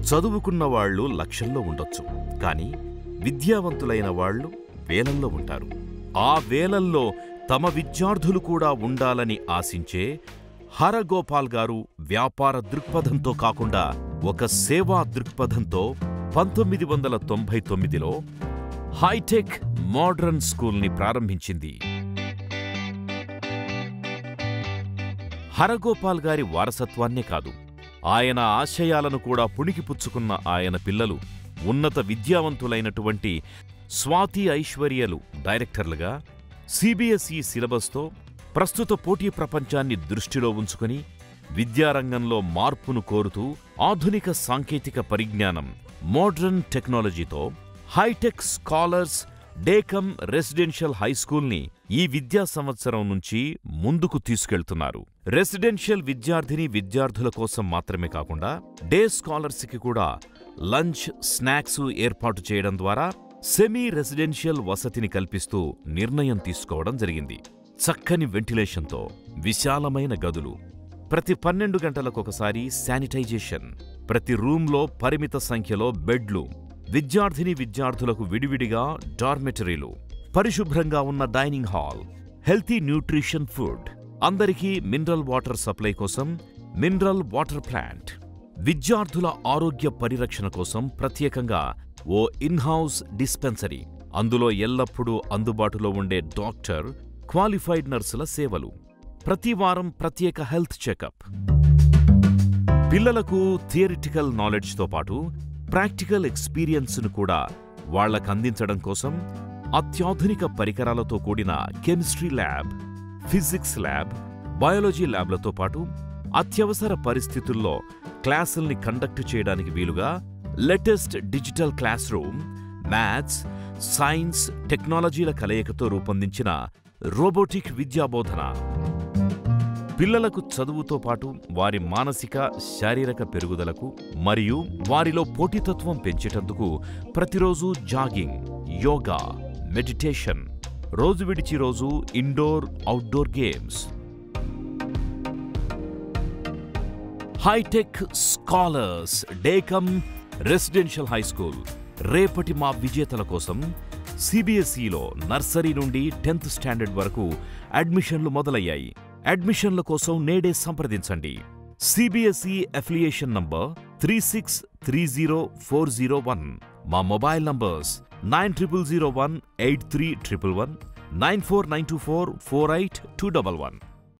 చదువుకున్న వాళ్ళు లక్షల్లో ఉండొచ్చు కానీ విద్యావంతులైన వాళ్ళు వేలల్లో ఉంటారు ఆ వేలల్లో తమ విద్యార్థులు కూడా ఉండాలని ఆశించే హరగోపాల్ గారు వ్యాపార దృక్పథంతో కాకుండా ఒక సేవా దృక్పథంతో పంతొమ్మిది వందల తొంభై తొమ్మిదిలో హైటెక్ మోడ్రన్ స్కూల్ని ప్రారంభించింది హరగోపాల్ గారి వారసత్వాన్నే కాదు ఆయన ఆశయాలను కూడా పుణికిపుచ్చుకున్న ఆయన పిల్లలు ఉన్నత విద్యావంతులైనటువంటి స్వాతి ఐశ్వర్యలు డైరెక్టర్లుగా సిబిఎస్ఈ సిలబస్తో ప్రస్తుత పోటీ ప్రపంచాన్ని దృష్టిలో ఉంచుకుని విద్యారంగంలో మార్పును కోరుతూ ఆధునిక సాంకేతిక పరిజ్ఞానం మోడ్రన్ టెక్నాలజీతో hitech scholars day cum residential high స్కూల్ని ఈ విద్యా సంవత్సరం నుంచి ముందుకు తీసుకెళ్తున్నారు రెసిడెన్షియల్ విద్యార్థిని విద్యార్థుల కోసం మాత్రమే కాకుండా డే స్కాలర్స్కి కూడా లంచ్ స్నాక్స్ ఏర్పాటు చేయడం ద్వారా సెమీ రెసిడెన్షియల్ వసతిని కల్పిస్తూ నిర్ణయం తీసుకోవడం జరిగింది చక్కని వెంటిలేషన్తో విశాలమైన గదులు ప్రతి పన్నెండు గంటలకొకసారి శానిటైజేషన్ ప్రతి రూంలో పరిమిత సంఖ్యలో బెడ్లు విద్యార్థిని విద్యార్థులకు విడివిడిగా డార్మెటరీలు పరిశుభ్రంగా ఉన్న dining hall healthy nutrition food అందరికీ మినరల్ వాటర్ సప్లై కోసం మినరల్ వాటర్ ప్లాంట్ విద్యార్థుల ఆరోగ్య పరిరక్షణ కోసం ప్రత్యేకంగా ఓ ఇన్హౌస్ డిస్పెన్సరీ అందులో ఎల్లప్పుడూ అందుబాటులో ఉండే డాక్టర్ క్వాలిఫైడ్ నర్సుల సేవలు ప్రతి వారం ప్రత్యేక హెల్త్ చెకప్ పిల్లలకు థియరిటికల్ నాలెడ్జ్తో పాటు ప్రాక్టికల్ ఎక్స్పీరియన్స్ను కూడా వాళ్లకు అందించడం కోసం అత్యాధునిక పరికరాలతో కూడిన chemistry lab physics lab biology ల్యాబ్లతో పాటు అత్యవసర పరిస్థితుల్లో క్లాసుల్ని కండక్ట్ చేయడానికి వీలుగా latest digital class room maths science టెక్నాలజీల కలయికతో రూపొందించిన రోబోటిక్ విద్యాబోధన పిల్లలకు చదువుతో పాటు వారి మానసిక శారీరక పెరుగుదలకు మరియు వారిలో పోటీతత్వం పెంచేటందుకు ప్రతిరోజు జాగింగ్ యోగా మెడిటేషన్ రోజు విడిచి రోజు indoor outdoor games hitech scholars day cum residential high school రేపటి మా విజేతల కోసం సిబిఎస్ఈలో నర్సరీ నుండి టెన్త్ స్టాండర్డ్ వరకు అడ్మిషన్లు మొదలయ్యాయి అడ్మిషన్ల కోసం నేడే సంప్రదించండి CBSE affiliation number three six three zero four zero one మా mobile numbers nine triple zero one eight three triple one nine four nine two four four eight two double one